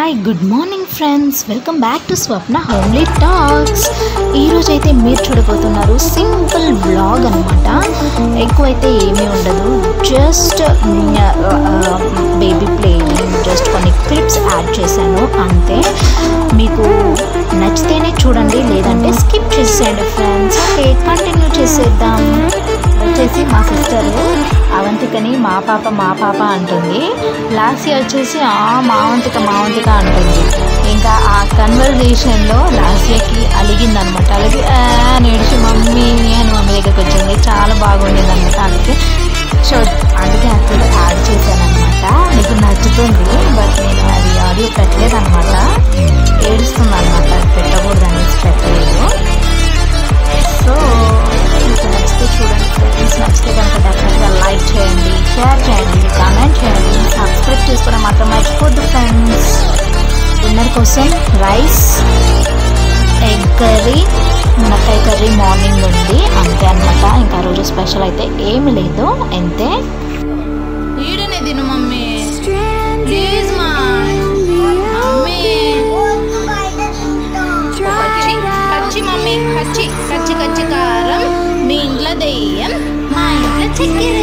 hi good morning friends welcome back to Swapna homely talks ఈరోజు అయితే మీరు చూడబోతున్నారు సింపుల్ బ్లాగ్ అనమాట ఎక్కువైతే ఏమీ ఉండదు జస్ట్ బేబీ ప్లేయింగ్ జస్ట్ కొన్ని క్లిప్స్ యాడ్ చేశాను అంతే మీకు నచ్చితేనే చూడండి లేదంటే స్కిప్ చేసేయండి ఫ్రెండ్స్ ఓకే కంటిన్యూ చేసేద్దాం వచ్చేసి మా సిస్టర్ అవంతికని మా పాప మా పాప అంటుంది లాస్య వచ్చేసి ఆ మావంతిక మావంతిక అంటుంది ఇంకా ఆ కన్వర్జేషన్లో లాస్యకి అలిగిందనమాట అలాగే నేడిచి మమ్మీ అని మమ్మీ దగ్గరికి వచ్చింది చాలా బాగుండేది అనమాట అందుకే సో అందుకే అక్కడ యాడ్ చేశాను అనమాట మీకు నచ్చుతుంది బట్ నేను అది ఆడియో పెట్టలేదు అనమాట ఏడుస్తుంది అనమాట పెట్టకూడదు అనేసి పెట్టలేదు సో మీకు నచ్చితే చూడండి ఫ్రెండ్స్ నచ్చితే కనుక డెఫినెట్గా లైక్ చేయండి షేర్ చేయండి కామెంట్ చేయండి సబ్స్క్రైబ్ చేసుకోవడం మాత్రం మర్చిపోద్దు ఫ్రెండ్స్ డిన్నర్ కోసం రైస్ ఎగ్ కర్రీ మునక్కాయ కర్రీ మార్నింగ్ ఉంది అంతే అనమాట ఇంకా రోజు స్పెషల్ అయితే ఏమి లేదు అంతే ఈడనే తిను మమ్మీ ప్లీజ్ మా మమ్మీ కచ్చి కచ్చి మమ్మీ కచ్చి కచ్చి కచ్చి కారం మీ ఇంట్లో దెయ్యం మా ఇంట్లో చక్కెర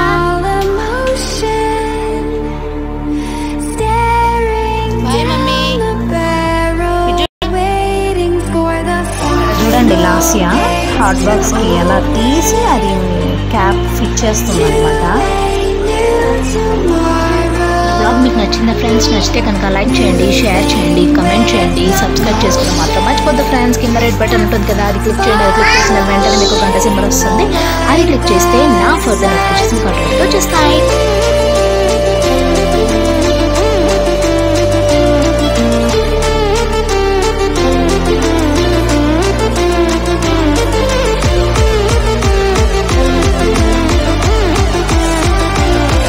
బాయ్ మమ్మీ చూడండి లాస్య హాట్ బాక్స్కి ఎలా తీసి అది క్యాప్ ఫిట్ చేస్తుంది అనమాట బ్లాగ్ మీకు నచ్చిందా ఫ్రెండ్స్ నచ్చితే కనుక లైక్ చేయండి షేర్ చేయండి కమెంట్ చేయండి సబ్స్క్రైబ్ చేసుకోవడం మాత్రం మర్చిపోద్దు ఫ్రెండ్స్ కింద రెడ్ బటన్ ఉంటుంది కదా అది క్లిక్ చేయండి అది క్లిక్ చేసిన వెంటనే మీకు గంట సింబల్ వస్తుంది అది క్లిక్ చేస్తే నా ఫర్దర్ నోటిఫికేషన్ కంట్రోల్తో వచ్చేస్తాయి